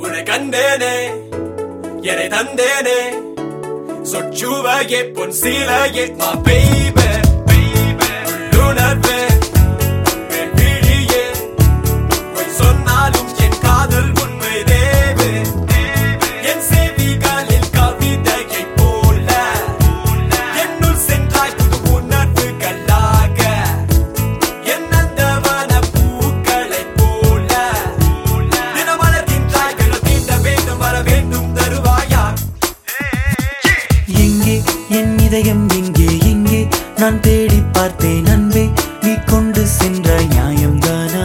உன்னை கண்டேனே என்னை தந்தேனே சொச்சுவையே பொன் சீலையே மா பெய்பே உள்ளுணர்வே என் விழியே பொய் சொன்னாலும் என் காதல் உண்மை தேவே என் செவிகளில் கவிதையை போல என்னுள் சென்றாய் புது உணர்வுகளாக என் நந்தவன பூக்களைப் போல தினமலர்கின்றாய் விரல் தீண்ட வேண்டும் வர வேண்டும் தருவாயா எங்கே என் இதயம் எங்கே எங்கே நான் தேடி பார்த்தேன் அன்பே நீ கொண்டு சென்ற நியாயம்தானா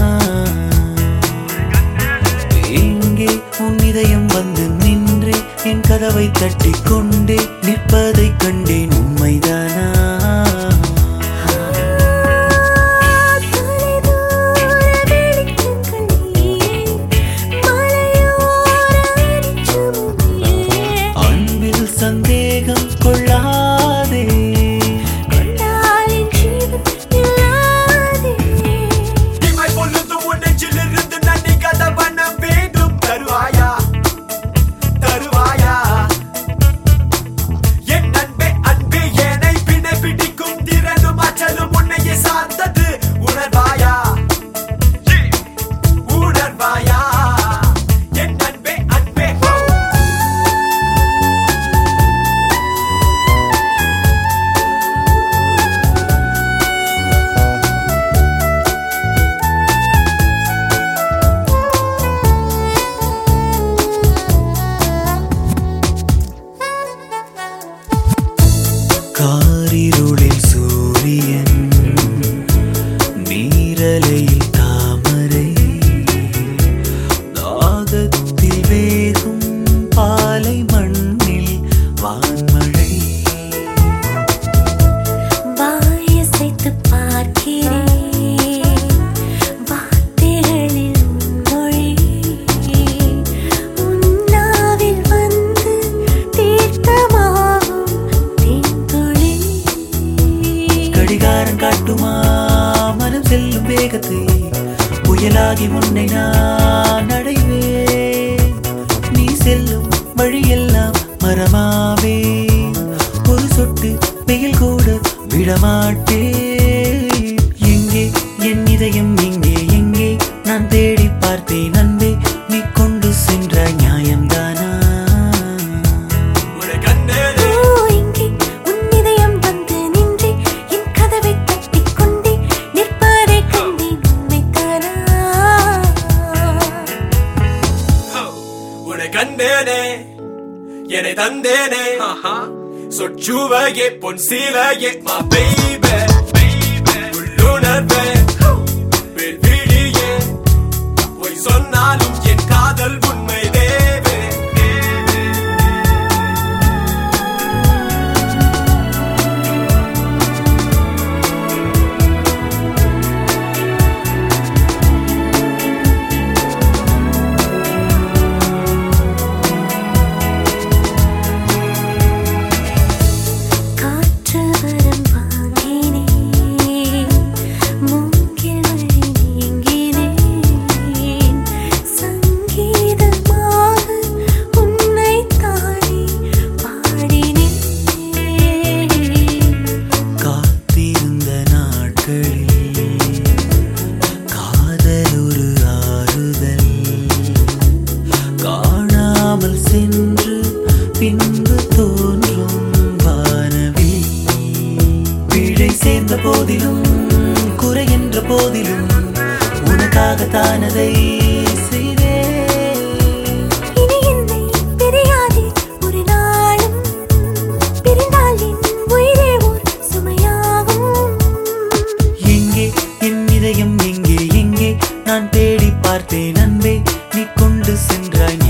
எங்கே உன் இதயம் வந்து நின்றே என் கதவை தட்டி கொண்டே நிற்பதை கண்டேன் உண்மைதானா அன்பில் சந்தேகம் கொள்ளாதே இமை பொழுதும் உன் நெஞ்சிலிருந்து நன்றி கதவன வேண்டும் தருவாயா தருவாயா என் அன்பே அன்பே என்னை பிணை பிடிக்கும் திறனும் அச்சலும் உன்னையே சார்ந்தது உணர்வாயா உணர்வாயா என் அன்பே அன்பே ஓ காரிருளில் சூரியன் நீரலையில் தாமரை தாகத்தில் வேகும் பாலை மண்ணில் வான்மழை கடிகாரம் காட்டுமா மனம் செல்லும் வேகத்தை புயலாகி முன்னை நான் அடைவேன் நீ செல்லும் வழியெல்லாம் மரமாவே ஒரு சொட்டு வெயில் கூட விடமாட்டேன் எங்கே என் இதயம் எங்கே எங்கே நான் தேடி பார்த்தேன் அன்பே நீ கொண்டு சென்ற நியாயம்தானா உன்னை கண்டேனே உன்னை கண்டேனே என்னை தந்தேனே சொச்சுவையே பொன் சீலையே மா பெய்பே உள்ளுணர்வே பெண் விழியே பொய் சொன்னாலும் என் காதல் உண்மை தேவே காற்று வரம் வாங்கினேன் மூங்கில் வழி நீங்கினேன் சங்கீதமாக உன்னை தானே பாடினேன் காத்திருந்த நாட்களில் காதல் ஒரு ஆறுதல் காணாமல் சென்று பின்பு தோன்றும் வானவில் பிழை சேர்ந்த போதிலும் குறை என்ற போதிலும் உனக்காகத்தானதை செய்தேன் இனி என்னை பிரியாதே ஒரு நாளும் பிரிந்தால் என் உயிரே ஓர் சுமையாகும் எங்கே என் இதயம் எங்கே எங்கே நான் தேடி பார்த்தேன் அன்பே நீ கொண்டு சென்றாய்